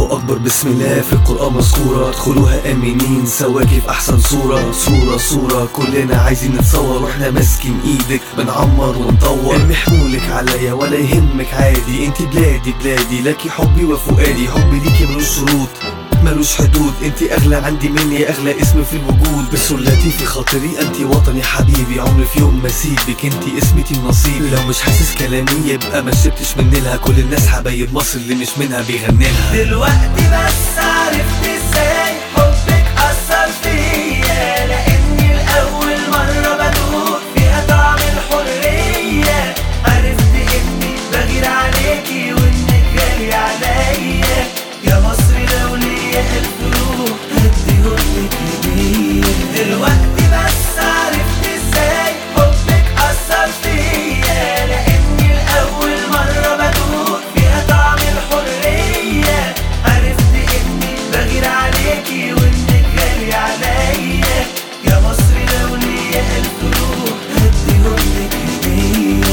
الله أكبر بسم الله في القرآن مذكورة ادخلوها آمنين سواكي في أحسن صورة صورة صورة كلنا عايزين نتصور واحنا ماسكين ايدك بنعمر ونطور ارمي حمولك عليا ولا يهمك عادي انت بلادي بلادي لكي حبي وفؤادي حبي ليكي ملوش شروط ملوش حدود انت اغلى عندي مني اغلى اسم في الوجود بسلتي في خاطري انت وطني حبيبي عمري في يوم ما اسيبك انت اسمتي نصيبي لو مش حاسس كلامي يبقى ما شربتش من نيلها كل الناس حبايب مصر اللي مش منها بيغني لها دلوقتي بس عرفت ازاي حبك أثر فيا لأني لأول مرة بدوق فيها طعم الحرية عرفت إني بغير عليكي وإنك غالية عليا يا مصر لو ليا ألف روح هديهولك هدية دلوقتي بس عرفت ازاي حبك أثر فيا لأني لأول مرة بدوق فيها طعم الحرية عرفت إني بغير عليكي وإنك غالية عليا يا مصر لو ليا ألف روح هديهولك هدية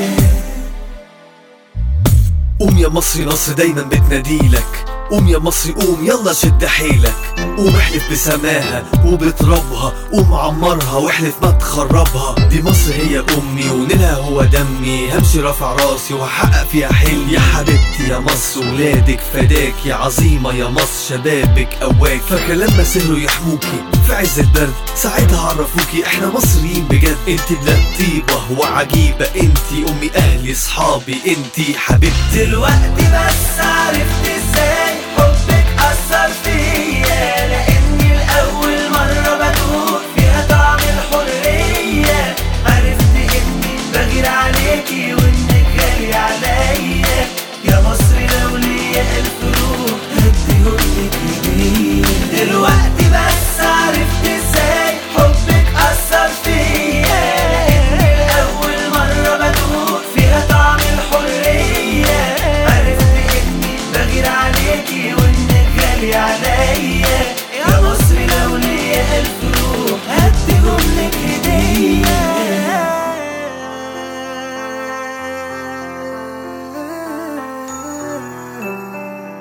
قوم يا مصري نصر دايما بتناديلك قوم يا مصري قوم يلا شد حيلك قوم احلف بسماها وبترابها قوم عمرها واحلف ما تخربها دي مصر هي امي ونيلها هو دمي همشي رافع راسي وهحقق فيها حلمي يا حبيبتي يا مصر ولادك فداك يا عظيمة يا مصر شبابك قواك فاكرة لما سهروا يحموكي في عز البرد ساعتها عرفوكي احنا مصريين بجد انت بلاد طيبة وعجيبة انت امي اهلي صحابي انت حبيبتي دلوقتي بس عرفت ازاي حبك أثر فيا لأني لأول مرة بدوق فيها طعم الحرية عرفت إني بغير عليكي وإنك غالية عليا يا مصر لو ليا ألف روح هديهولك هدية دلوقتي بس عرفت ازاي حبك أثر فيا لأني لأول مرة بدوق فيها طعم الحرية عرفت إني بغير عليكي وإنك غالية عليا يا مصر لو ليا ألف روح هديهم لك هدية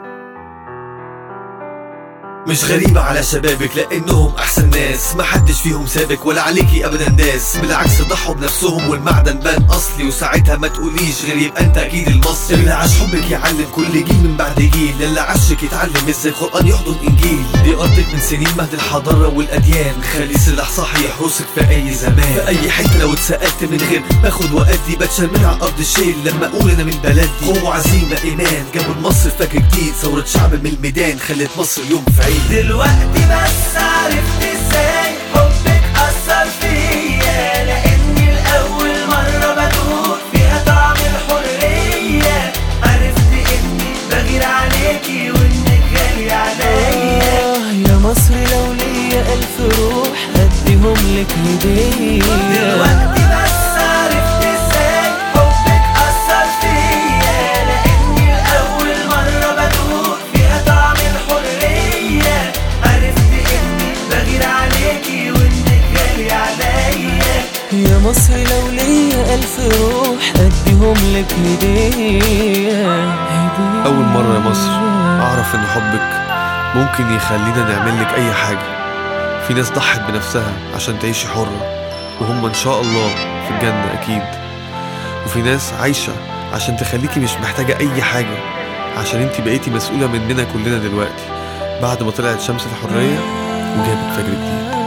مش غريبة على شبابك لأنهم أحسن ناس محدش فيهم سابك ولا عليكي أبدا داس بالعكس ضحوا بنفسهم والمعدن بان أصلي وساعتها ما تقوليش غير يبقى أنت أكيد المصري اللي عاش حبك يعلم كل جيل من بعد جيل اللي عاشك يتعلم ازاي القرآن يحضن إنجيل دي أرضك من سنين مهد الحضارة والأديان خلي سلاح صح يحرسك في أي زمان في أي حتة لو اتسألت من غير باخد وأدي بتشال من على الأرض الشيل لما أقول أنا من بلدي قوة عزيمة إيمان جابوا لمصر فجر جديد ثورة شعب من الميدان خلت مصر يوم في عيد دلوقتي بس عرفت ازاي حبك أثر فيا لأني لأول مرة بدوق فيها طعم الحرية عرفت إني بغير عليكي وإنك غالية عليا يا مصر لو ليا ألف روح هديهم لك هدية دلوقتي بس عرفت ازاي حبك أثر فيا لأني لأول مرة بدوق فيها طعم الحرية عرفت إني بغير عليكي وإنك غالية عليا يا مصر لو ليا ألف روح هديهم لك هدية هدية أول مرة يا مصر أعرف إن حبك ممكن يخلينا نعمل لك أي حاجة في ناس ضحت بنفسها عشان تعيشي حرة وهم إن شاء الله في الجنة أكيد وفي ناس عايشة عشان تخليكي مش محتاجة أي حاجة عشان انتي بقيتي مسؤولة مننا كلنا دلوقتي بعد ما طلعت شمس الحرية وجابت فجر جديد